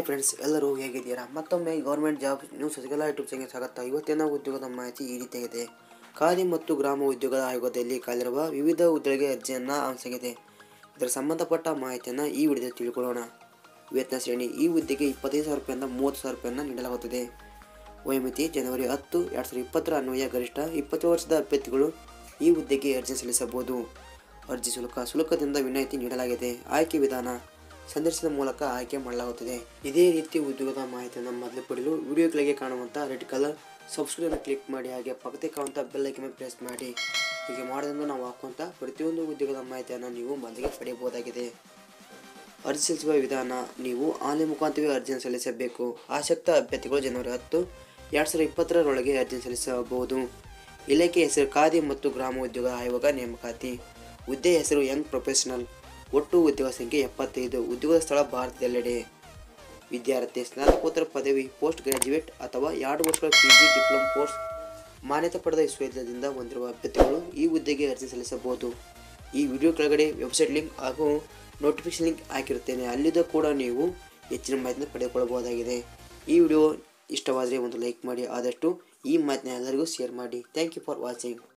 hi friends ಎಲ್ಲರೂ ಹೇಗಿದ್ದೀರಾ ಮತ್ತೊಮ್ಮೆ ಗೌರ್ಮೆಂಟ್ ಜಾಬ್ ನ್ಯೂಸ್ ಸಸಿಗಲ ಯೂಟ್ಯೂಬ್ ಚಾನಲ್ಗೆ ಸ್ವಾಗತ ಇವತ್ತಿನ ಉದ್ಯೋಗದ ಮಾಹಿತಿ ಈ ರೀತಿಯಾಗಿದೆ ಖಾದಿ ಮತ್ತು ಗ್ರಾಮ ಉದ್ಯೋಗದ ಆಯೋಗದಲ್ಲಿ ಕಾಲಿರುವ ವಿವಿಧ ಹುದ್ದೆಗಳಿಗೆ ಅರ್ಜಿಯನ್ನು ಆಹ್ವಾನಿಸಲಾಗಿದೆ ಇದರ ಸಂಬಂಧಪಟ್ಟ ಮಾಹಿತಿಯನ್ನು ಈ ವಿಡಿಯೋದಲ್ಲಿ ತಿಳ್ಕೊಳ್ಳೋಣ ವೇತನ ಶ್ರೇಣಿ ಈ ಹುದ್ದೆಗೆ ಇಪ್ಪತ್ತೈದು ಸಾವಿರ ರೂಪಾಯಿಂದ ಮೂವತ್ತು ಸಾವಿರ ರೂಪಾಯಿಯನ್ನು ನೀಡಲಾಗುತ್ತದೆ ವಯೋಮಿತಿ ಜನವರಿ ಹತ್ತು ಎರಡು ಸಾವಿರದ ಇಪ್ಪತ್ತರ ಅನ್ವಯ ಗರಿಷ್ಠ ಇಪ್ಪತ್ತು ವರ್ಷದ ಅಭ್ಯರ್ಥಿಗಳು ಈ ಹುದ್ದೆಗೆ ಅರ್ಜಿ ಸಲ್ಲಿಸಬಹುದು ಅರ್ಜಿ ಶುಲ್ಕ ಶುಲ್ಕದಿಂದ ವಿನಾಯಿತಿ ನೀಡಲಾಗಿದೆ ಆಯ್ಕೆ ವಿಧಾನ ಸಂದರ್ಶನದ ಮೂಲಕ ಆಯ್ಕೆ ಮಾಡಲಾಗುತ್ತದೆ ಇದೇ ರೀತಿ ಉದ್ಯೋಗದ ಮಾಹಿತಿಯನ್ನು ಮೊದಲು ಪಡೆಯಲು ವಿಡಿಯೋ ಕೆಳಗೆ ಕಾಣುವಂಥ ರೆಡ್ ಕಲರ್ ಸಬ್ಸ್ಕ್ರೈಬ್ ಕ್ಲಿಕ್ ಮಾಡಿ ಹಾಗೆ ಪಕ್ಕಕ್ಕೆ ಕಾಣುವಂಥ ಬೆಲ್ ಐಕನ್ ಮೇಲೆ ಪ್ರೆಸ್ ಮಾಡಿ ಹೀಗೆ ಮಾಡೋದ್ರಿಂದ ನಾವು ಹಾಕುವಂಥ ಪ್ರತಿಯೊಂದು ಉದ್ಯೋಗದ ಮಾಹಿತಿಯನ್ನು ನೀವು ಮೊದಲಿಗೆ ಪಡೆಯಬಹುದಾಗಿದೆ ಅರ್ಜಿ ಸಲ್ಲಿಸುವ ವಿಧಾನ ನೀವು ಆನ್ಲೈನ್ ಮುಖಾಂತರವೇ ಅರ್ಜಿಯನ್ನು ಸಲ್ಲಿಸಬೇಕು ಆಸಕ್ತ ಅಭ್ಯರ್ಥಿಗಳು ಜನವರಿ ಹತ್ತು ಎರಡು ಸಾವಿರದ ಇಪ್ಪತ್ತರೊಳಗೆ ಅರ್ಜಿ ಸಲ್ಲಿಸಬಹುದು ಇಲಾಖೆ ಹೆಸರು ಖಾದಿ ಮತ್ತು ಗ್ರಾಮ ಉದ್ಯೋಗ ಆಯೋಗ ನೇಮಕಾತಿ ಹುದ್ದೆ ಹೆಸರು ಯಂಗ್ ಪ್ರೊಫೆಷನಲ್ ಒಟ್ಟು ಉದ್ಯೋಗ ಸಂಖ್ಯೆ ಎಪ್ಪತ್ತೈದು ಉದ್ಯೋಗದ ಸ್ಥಳ ಭಾರತದೆಲ್ಲೆಡೆ ವಿದ್ಯಾರ್ಥಿ ಸ್ನಾತಕೋತ್ತರ ಪದವಿ ಪೋಸ್ಟ್ ಗ್ರಾಜ್ಯುಯೇಟ್ ಅಥವಾ ಎರಡು ವರ್ಷಗಳ ಪಿ ಜಿ ಡಿಪ್ಲೊಮಾ ಕೋರ್ಸ್ ಮಾನ್ಯತೆ ಪಡೆದ ವಿಶ್ವವಿದ್ಯಾಲಯದಿಂದ ಹೊಂದಿರುವ ಅಭ್ಯರ್ಥಿಗಳು ಈ ಹುದ್ದೆಗೆ ಅರ್ಜಿ ಸಲ್ಲಿಸಬಹುದು ಈ ವಿಡಿಯೋ ಕೆಳಗಡೆ ವೆಬ್ಸೈಟ್ ಲಿಂಕ್ ಹಾಗೂ ನೋಟಿಫಿಕೇಶನ್ ಲಿಂಕ್ ಹಾಕಿರುತ್ತೇನೆ ಅಲ್ಲಿದ್ದ ಕೂಡ ನೀವು ಹೆಚ್ಚಿನ ಮಾಹಿತಿನ ಪಡೆದುಕೊಳ್ಳಬಹುದಾಗಿದೆ ಈ ವಿಡಿಯೋ ಇಷ್ಟವಾದರೆ ಒಂದು ಲೈಕ್ ಮಾಡಿ ಆದಷ್ಟು ಈ ಮಾಹಿತಿನ ಎಲ್ಲರಿಗೂ ಶೇರ್ ಮಾಡಿ ಥ್ಯಾಂಕ್ ಯು ಫಾರ್ ವಾಚಿಂಗ್